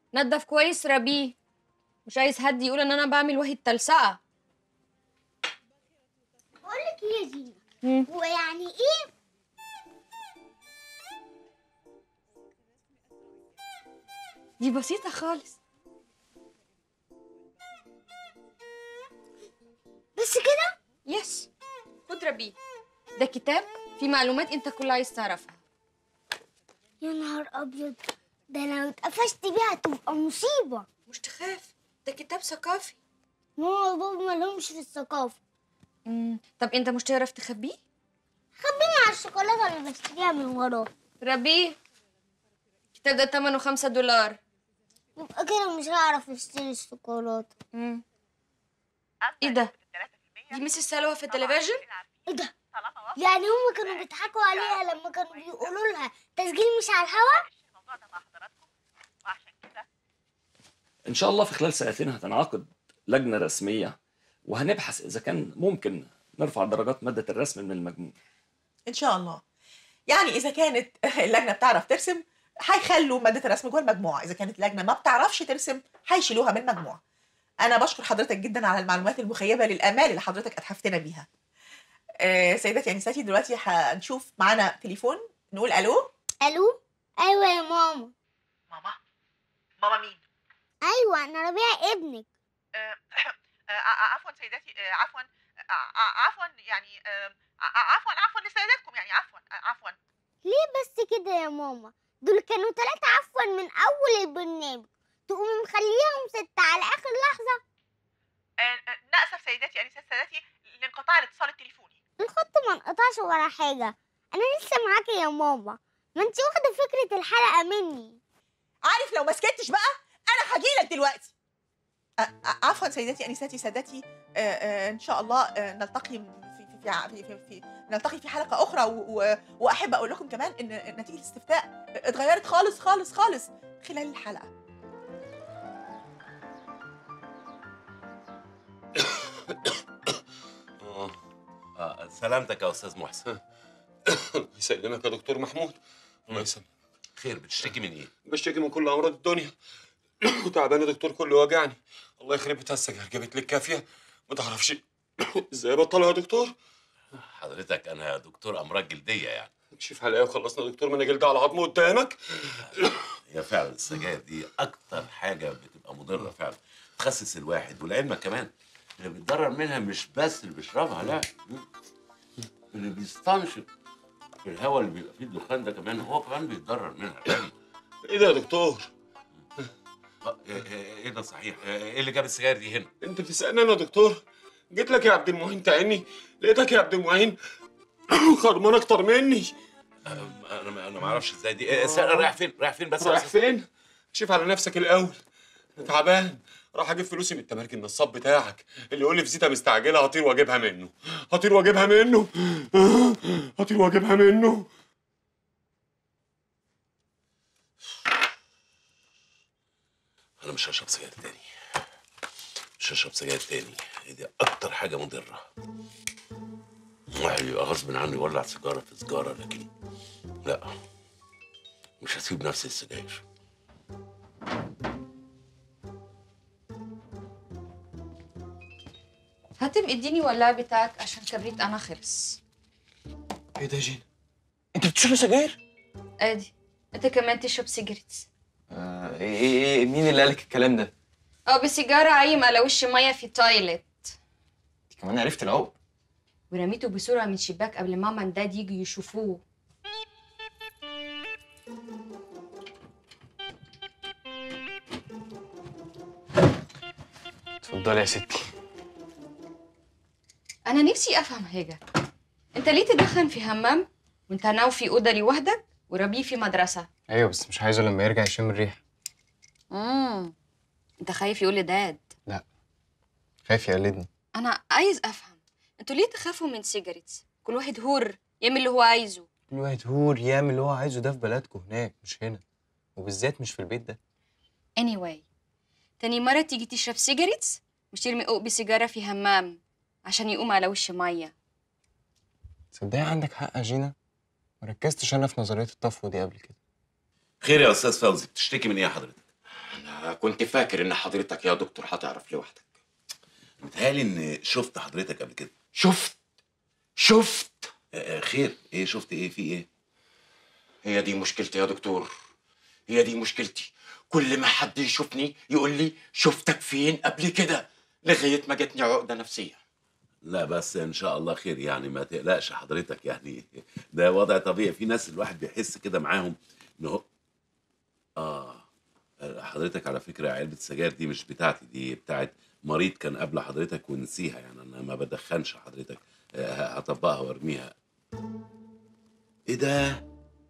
نضف كويس ربيه مش عايز حد يقول ان انا بعمل وحي التلسقه بقول لك ايه يا زينة مم. هو يعني ايه دي بسيطه خالص بس كده يس خد ربيه ده كتاب فيه معلومات انت كلها عايز تعرفها يا نهار ابيض ده لو اتقفشت بيها هتبقى مصيبة مش تخاف ده كتاب ثقافي ماما وبابا مالهمش في الثقافة مم. طب انت مش تعرف تخبيه خبيني على الشوكولاتة اللي بشتريها من وراه ربيه الكتاب ده ثمنه خمسة دولار يبقى كده مش هعرف اشتري الشوكولاتة مم. ايه ده دي ميس سلوى في التلفزيون ايه ده يعني هم كانوا بيضحكوا عليها لما كانوا بيقولوا لها تسجيل مش على الهوا ان شاء الله في خلال سنتين هتنعقد لجنه رسميه وهنبحث اذا كان ممكن نرفع درجات ماده الرسم من المجموع ان شاء الله يعني اذا كانت اللجنه بتعرف ترسم هيخلوا ماده الرسم جوه المجموعه اذا كانت اللجنه ما بتعرفش ترسم هيشيلوها من المجموعه انا بشكر حضرتك جدا على المعلومات المخيبه للامال اللي حضرتك اتحفتنا بيها آه سيداتي انساتي دلوقتي هنشوف معانا تليفون نقول الو الو ايوه يا ماما ماما ماما مين ايوه انا ربيع ابنك عفوا سيداتي عفوا عفوا يعني عفوا عفوا لسيداتكم يعني عفوا عفوا ليه بس كده يا ماما دول كانوا ثلاثة عفوا من اول البرنامج تقومي مخليهم ستة على اخر لحظة نأسف سيداتي انسات سادتي لانقطاع الاتصال التليفوني الخط ما انقطعش ولا حاجة انا لسه معاكي يا ماما ما انت واخدة فكرة الحلقة مني عارف لو ما سكتش بقى انا هجيلك دلوقتي أ- أ- عفوا سيداتي انساتي سادتي آه، آه، ان شاء الله آه، نلتقي في في في, في, في, في نلتقي في حلقه اخرى و- و- واحب اقول لكم كمان ان نتيجه الاستفتاء اتغيرت خالص خالص خالص خلال الحلقه آه. آه. سلامتك يا استاذ محسن يسلمك يا دكتور محمود الله يسلمك خير بتشتكي من ايه بشتكي من كل امراض الدنيا وتعبان يا دكتور كله وجعني الله يخرب بيتها السجاير جابت لي الكافيه ما تعرفش ازاي بطلها يا دكتور حضرتك انا دكتور امراض جلديه يعني اكشف عليا وخلصنا يا دكتور ما انا جلد على عظمه قدامك هي فعلا السجاير دي اكتر حاجه بتبقى مضره فعلا تخسس الواحد ولعلمك كمان اللي بيتضرر منها مش بس اللي بيشربها لا اللي بيستنشق في الهواء اللي بيبقى فيه الدخان ده كمان هو كمان بيتضرر منها يعني ايه ده يا دكتور آه، ايه إيه- ايه ده صحيح ايه اللي جاب السجاير دي هنا انت بتسالني انا يا دكتور جيت لك يا عبد المعين تعني لقيتك يا عبد المعين خرمان اكتر مني آه، انا انا ما اعرفش ازاي دي إيه، سارة رايح فين رايح فين بس يا رايح أستاذ؟ فين شوف على نفسك الاول انا تعبان راح اجيب فلوسي من التمارك النصاب بتاعك اللي يقول لي في زيتا مستعجله هطير واجيبها منه هطير واجيبها منه هطير واجيبها منه انا مش هشرب سجاير تاني مش هشرب سجاير تاني هي دي اكتر حاجه مضره الواحد يبقى غصب عنه يولع سيجاره في سيجاره لكن لا مش هسيب نفسي السجاير هاتم اديني ولاعة بتاعك عشان كبريت انا خلص ايه ده يا جين انت بتشرب سجاير ادي انت كمان تشرب سيجاريتس آه ايه ايه ايه مين اللي قالك الكلام ده؟ اه بسيجارة عايم على وش مية في تويلت انت كمان عرفت العقد ورميته بسرعة من شباك قبل ماما وداد يجوا يشوفوه اتفضلي يا ستي انا نفسي افهم حاجة انت ليه تدخن في همام وانت ناو في اوضه لوحدك وربيه في مدرسة ايوه بس مش عايزه لما يرجع يشم الريحه امم انت خايف يقول لداد خايف يقلدني انا عايز افهم انتوا ليه تخافوا من سيجاريتس كل واحد هور يعمل اللي هو عايزه كل واحد هور يعمل اللي هو عايزه ده في بلدكم هناك مش هنا وبالذات مش في البيت ده anyway تاني مرة تيجي تشرب سيجاريتس مش ترمي قوق سيجارة في همام عشان يقوم على وش مية تصدقي عندك حق يا جينا مركزتش انا في نظريه الطفو دي قبل كده خير يا استاذ فوزي بتشتكي من ايه يا حضرتك انا كنت فاكر ان حضرتك يا دكتور هتعرف لوحدك متهيألي ان شفت حضرتك قبل كده شفت شفت آه، خير ايه شفت ايه في ايه هي دي مشكلتي يا دكتور هي دي مشكلتي كل ما حد يشوفني يقول لي شفتك فين قبل كده لغايه ما جاتني عقده نفسيه لا بس ان شاء الله خير يعني ما تقلقش حضرتك يعني ده وضع طبيعي في ناس الواحد بيحس كده معاهم ان هو اه حضرتك على فكره علبه السجاير دي مش بتاعتي دي بتاعت مريض كان قبل حضرتك ونسيها يعني انا ما بدخنش حضرتك آه، هطبقها وارميها ايه ده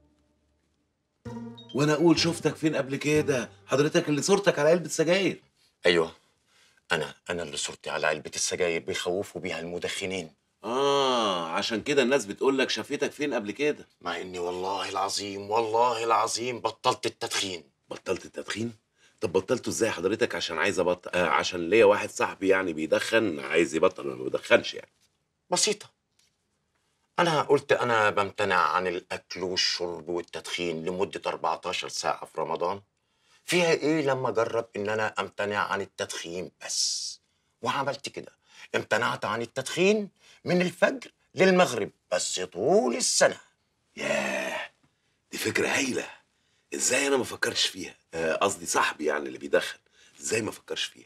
وانا اقول شفتك فين قبل كده حضرتك اللي صورتك على علبه سجاير ايوه انا انا اللي صورتي على علبه السجاير بيخوفوا بيها المدخنين اه عشان كده الناس بتقول لك شافتك فين قبل كده مع اني والله العظيم والله العظيم بطلت التدخين بطلت التدخين طب بطلته ازاي حضرتك عشان عايز ابطل آه عشان ليا واحد صاحبي يعني بيدخن عايز يبطل انا ما بدخنش يعني بسيطة أنا قلت أنا بمتنع عن الأكل والشرب والتدخين لمدة 14 ساعة في رمضان فيها إيه لما أجرب إن أنا أمتنع عن التدخين بس وعملت كده امتنعت عن التدخين من الفجر للمغرب بس طول السنة ياه دي فكره هايله ازاي انا ما فكرتش فيها آه، قصدي صاحبي يعني اللي بيدخن ازاي ما فكرش فيها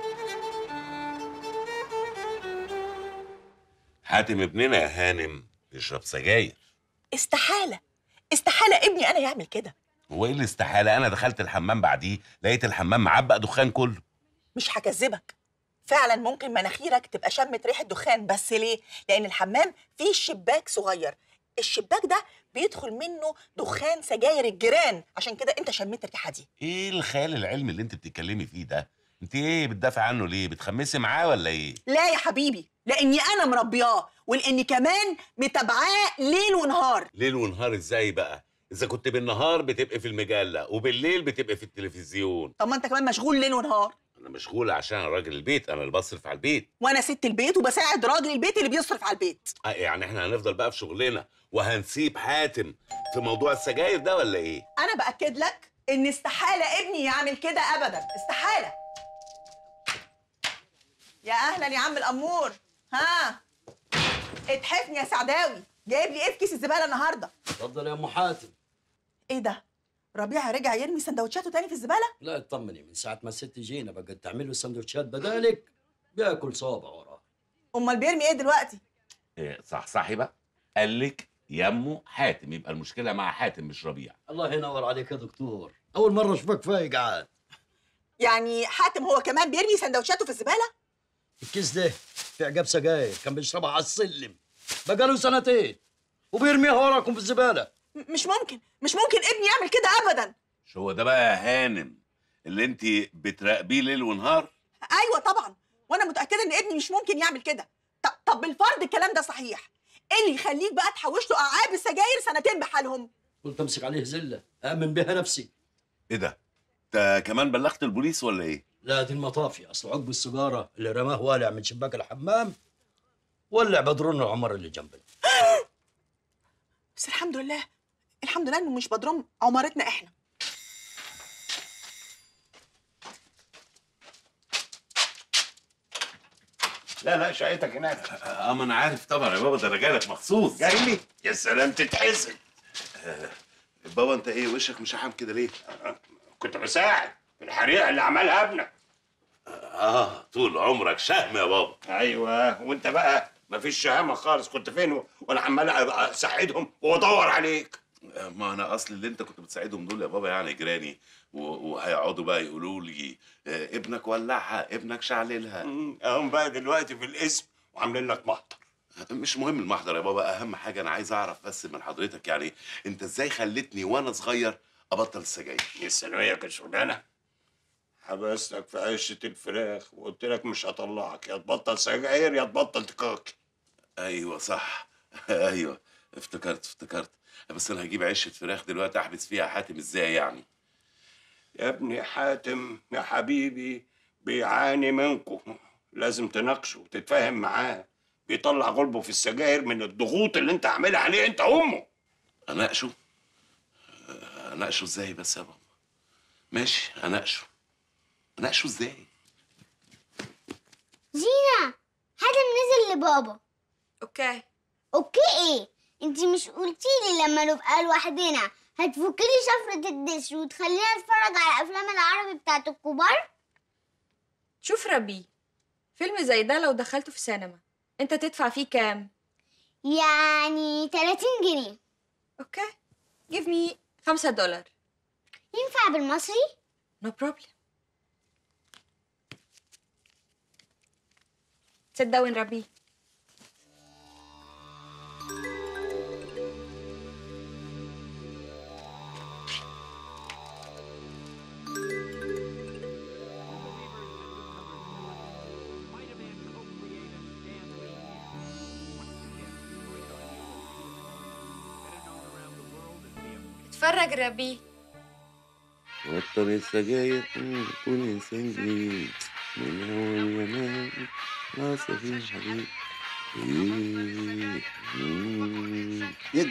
حاتم ابننا يا هانم يشرب سجاير استحالة استحالة ابني أنا يعمل كده هو ايه الاستحاله انا دخلت الحمام بعديه لقيت الحمام معبق دخان كله مش هكذبك فعلا ممكن مناخيرك تبقى شمت ريحة دخان بس ليه؟ لأن الحمام فيه شباك صغير الشباك ده بيدخل منه دخان سجاير الجيران عشان كده انت شميت الريحة دي ايه الخيال العلمي اللي انت بتتكلمي فيه ده انت ايه بتدافع عنه ليه بتخمسي معاه ولا ايه لا يا حبيبي لاني انا مربياه ولاني كمان متابعاه ليل ونهار ليل ونهار ازاي بقى اذا كنت بالنهار بتبقي في المجله وبالليل بتبقي في التلفزيون طب ما انت كمان مشغول ليل ونهار انا مشغول عشان أنا راجل البيت انا اللي بصرف على البيت وانا ست البيت وبساعد راجل البيت اللي بيصرف على البيت آه، يعني احنا هنفضل بقى في شغلنا وهنسيب حاتم في موضوع السجاير ده ولا ايه انا باكد لك ان استحاله ابني يعمل كده ابدا استحاله يا اهلا يا عم الامور ها اتحفني يا سعداوي جايب لي ايه في كيس الزباله النهارده اتفضل يا ام حاتم ايه ده ربيع رجع يرمي سندوتشاته تاني في الزباله لا اطمني من ساعه ما الست جينا بقت تعمل له سندوتشات بدالك بياكل صوابع وراه امال بيرمي ايه دلوقتي إيه صح صحي بقى قال لك يمه حاتم يبقى المشكله مع حاتم مش ربيع الله ينور عليك يا دكتور اول مره اشوفك فايق عاد يعني حاتم هو كمان بيرمي سندوتشاته في الزباله الكيس ده في عقاب سجاير كان بيشربها على السلم بقاله سنتين وبيرميها وراكم في الزباله م- مش ممكن مش ممكن ابني يعمل كده ابدا مش هو ده بقى يا هانم اللي انت بتراقبيه ليل ونهار ايوه طبعا وانا متاكده ان ابني مش ممكن يعمل كده طب طب بالفرض الكلام ده صحيح ايه اللي يخليك بقى تحوش له العاب السجاير سنتين بحالهم قلت امسك عليه زله امن بها نفسي ايه ده انت كمان بلغت البوليس ولا ايه لا دي المطافي اصل عقب السيجاره اللي رماه والع من شباك الحمام ولع بدرون عمر اللي جنبنا بس الحمد لله الحمد لله انه مش بدرم عمارتنا احنا لا لا شقتك هناك اه ما انا عارف طبعا يا بابا ده انا جايلك مخصوص جاي لي يا سلام تتحسن بابا انت ايه وشك مشحم كده ليه كنت بساعد في الحريقه اللي عملها ابنك اه طول عمرك شهم يا بابا ايوه وانت بقى مفيش شهامه خالص كنت فين و- وانا عمال أبقى اساعدهم وادور عليك ما انا اصل اللي انت كنت بتساعدهم دول يا بابا يعني جيراني و- وهيقعدوا بقى يقولوا لي آه، ابنك ولعها ابنك شعللها مم، اهم بقى دلوقتي في الاسم وعاملين لك محضر مش مهم المحضر يا بابا اهم حاجه انا عايز اعرف بس من حضرتك يعني انت ازاي خلتني وانا صغير ابطل السجاير يا ثانويه كانت شغلانه حبستك في عشه الفراخ وقلت لك مش هطلعك يا تبطل سجاير يا تبطل تكاكي ايوه صح ايوه افتكرت افتكرت بس انا هجيب عشه فراخ دلوقتي احبس فيها حاتم ازاي يعني يا ابني حاتم يا حبيبي بيعاني منكم لازم تناقشه وتتفاهم معاه بيطلع غلبه في السجاير من الضغوط اللي انت عاملها عليه انت امه اناقشه اناقشه ازاي بس يا بابا ماشي اناقشه اناقشه ازاي زينة حاتم نزل لبابا اوكي اوكي ايه انتي مش قلتيلي لما نبقى لوحدنا هتفكلي شفرة الدش وتخلينا نتفرج على افلام العربي بتاعت الكبار شوف ربي فيلم زي ده لو دخلته في سينما انت تدفع فيه كام يعني 30 جنيه اوكي give me 5 دولار ينفع بالمصري no problem sit down ربي اتفرج ربي وطن السجاير كل انسان جديد من اول يوم ناصر في حبيب يدي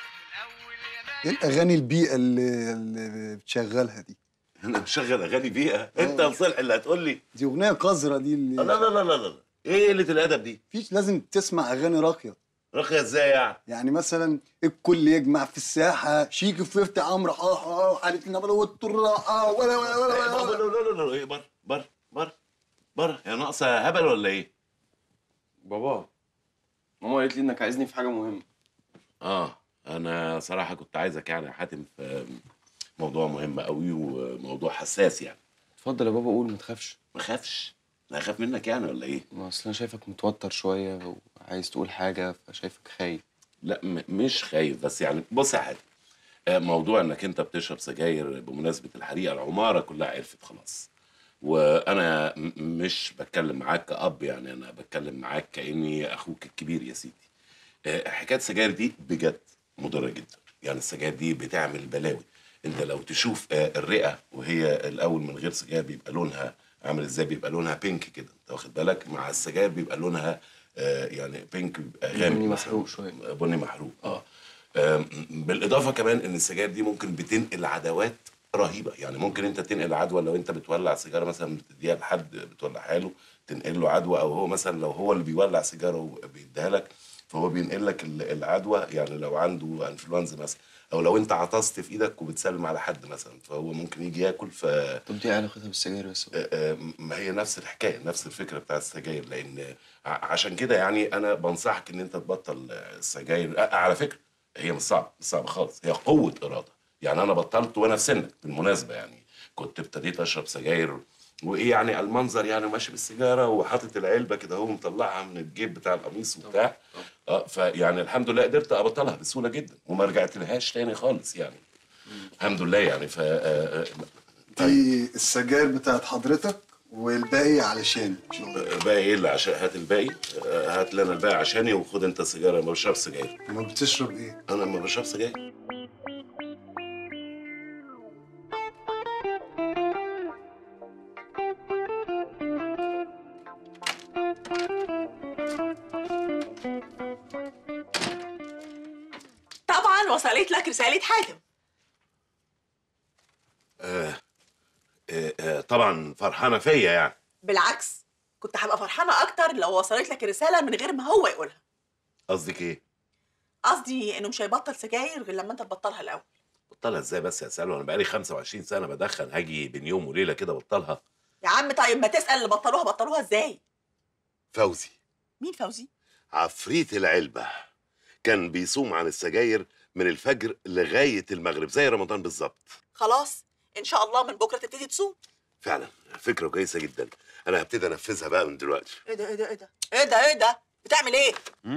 ايه الاغاني البيئه اللي, اللي بتشغلها دي انا مشغل اغاني بيها انت يا صالح اللي هتقول لي دي اغنيه قذره دي اللي لا لا لا لا لا ايه قله الادب دي فيش لازم تسمع اغاني راقيه راقيه ازاي يعني يعني مثلا الكل يجمع في الساحه شيك فيفتي عمرو حاحه حالة لنا بلو الطراحه ولا ولا ولا لا ولا لا لا لا ايه بره بره بره بره هي ناقصه هبل ولا ايه بابا ماما قالت لي انك عايزني في حاجه مهمه اه انا صراحه كنت عايزك يعني يا حاتم في موضوع مهم قوي وموضوع حساس يعني اتفضل يا بابا قول ما تخافش ما خافش انا اخاف منك يعني ولا ايه ما اصل انا شايفك متوتر شويه وعايز تقول حاجه فشايفك خايف لا م- مش خايف بس يعني بص يا حاتم آه، موضوع انك انت بتشرب سجاير بمناسبه الحريقه العماره كلها عرفت خلاص وانا م- مش بتكلم معاك كاب يعني انا بتكلم معاك كاني اخوك الكبير يا سيدي آه، حكايه السجاير دي بجد مضره جدا يعني السجاير دي بتعمل بلاوي انت لو تشوف آه، الرئه وهي الاول من غير سجاير بيبقى لونها عامل ازاي بيبقى لونها بينك كده انت واخد بالك مع السجاير بيبقى لونها آه، يعني بينك بيبقى غامق بني مثلاً. محروق شوية. بني محروق اه آم، بالاضافه كمان ان السجاير دي ممكن بتنقل عدوات رهيبه يعني ممكن انت تنقل عدوى لو انت بتولع سيجاره مثلا بتديها لحد بتولعها له تنقل له عدوى او هو مثلا لو هو اللي بيولع سيجاره وبيديها لك فهو بينقل لك ال- العدوى يعني لو عنده انفلونزا مثلا او لو انت عطست في ايدك وبتسلم على حد مثلا فهو ممكن يجي ياكل ف طب دي إيه علاقتها بالسجاير بس آه، آه، ما هي نفس الحكايه نفس الفكره بتاعت السجاير لان ع- عشان كده يعني انا بنصحك ان انت تبطل آه، السجاير آه، على فكره هي مش صعبه مش صعبه خالص هي قوه اراده يعني انا بطلت وانا في سنك بالمناسبه يعني كنت ابتديت اشرب سجاير وايه يعني المنظر يعني ماشي بالسيجاره وحاطط العلبه كده هو مطلعها من الجيب بتاع القميص وبتاع اه فيعني الحمد لله قدرت ابطلها بسهوله جدا وما رجعت لهاش تاني خالص يعني الحمد لله يعني ف آه، آه، دي السجاير بتاعت حضرتك والباقي علشان باقي ايه اللي عشان هات الباقي آه، هات لنا الباقي عشاني وخد انت سيجاره ما بشرب سجاير ما بتشرب ايه انا ما بشرب سجاير طبعا وصلت لك رساله حاتم آه آه آه طبعا فرحانه فيا يعني بالعكس كنت هبقى فرحانه اكتر لو وصلت لك الرساله من غير ما هو يقولها قصدك ايه قصدي انه مش هيبطل سجاير غير لما انت تبطلها الاول بطلها ازاي بس يا سلوى انا بقالي 25 سنه بدخن هاجي بين يوم وليله كده بطلها يا عم طيب ما تسال اللي بطلوها بطلوها ازاي فوزي مين فوزي عفريت العلبه كان بيصوم عن السجاير من الفجر لغايه المغرب زي رمضان بالظبط خلاص ان شاء الله من بكره تبتدي تصوم فعلا فكره كويسه جدا انا هبتدي انفذها بقى من دلوقتي ايه ده ايه ده ايه ده ايه ده ايه ده بتعمل ايه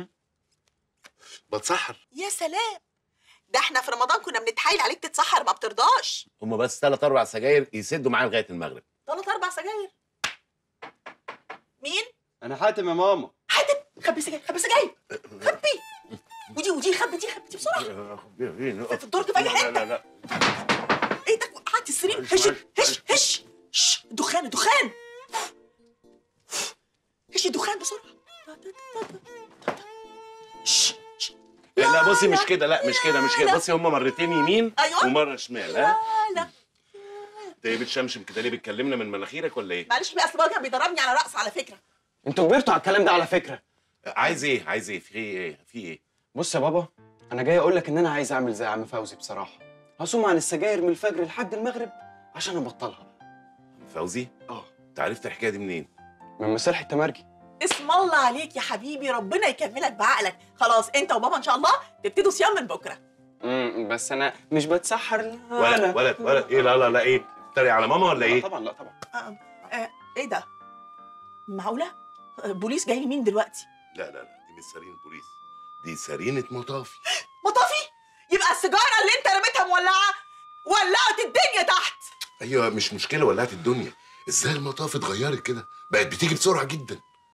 بتسحر يا سلام ده احنا في رمضان كنا بنتحايل عليك تتسحر ما بترضاش هما بس ثلاث اربع سجاير يسدوا معايا لغايه المغرب ثلاث اربع سجاير مين انا حاتم يا ماما خبي سجاير خبي سجاير خبي ودي ودي خبي دي خبي دي بسرعه في الدرج في أي حتة. لا لا ايه ده قعدت السرير هش هش هش شش دخان دخان هش الدخان بسرعه شش لا, لا بصي مش كده لا مش كده مش كده لا. بصي هما مرتين يمين أيوة. ومره شمال ها لا ت- ايه بتشمشم كده ليه بتكلمنا من مناخيرك ولا ايه معلش بقى اصل بابا كان بيدربني على رقص على فكره انتوا كبرتوا على الكلام ده على فكره عايز ايه عايز ايه في ايه في ايه بص يا بابا انا جاي اقول لك ان انا عايز اعمل زي عم فوزي بصراحه هصوم عن السجاير من الفجر لحد المغرب عشان ابطلها فوزي اه انت عرفت الحكايه دي منين من مسارح التمرجي اسم الله عليك يا حبيبي ربنا يكملك بعقلك خلاص انت وبابا ان شاء الله تبتدوا صيام من بكره امم بس انا مش بتسحر لا ولد لا. ولد ولد ايه لا لا لا ايه تريق على ماما ولا لا ايه طبعا لا طبعا آه. آه. ايه ده معقوله آه، بوليس جاي لمين دلوقتي لا لا لا دي مش سرينه بوليس دي سرينه مطافي مطافي يبقى السيجاره اللي انت رميتها مولعه ولعت الدنيا تحت ايوه مش مشكله ولعت الدنيا ازاي المطاف اتغيرت كده بقت بتيجي بسرعه جدا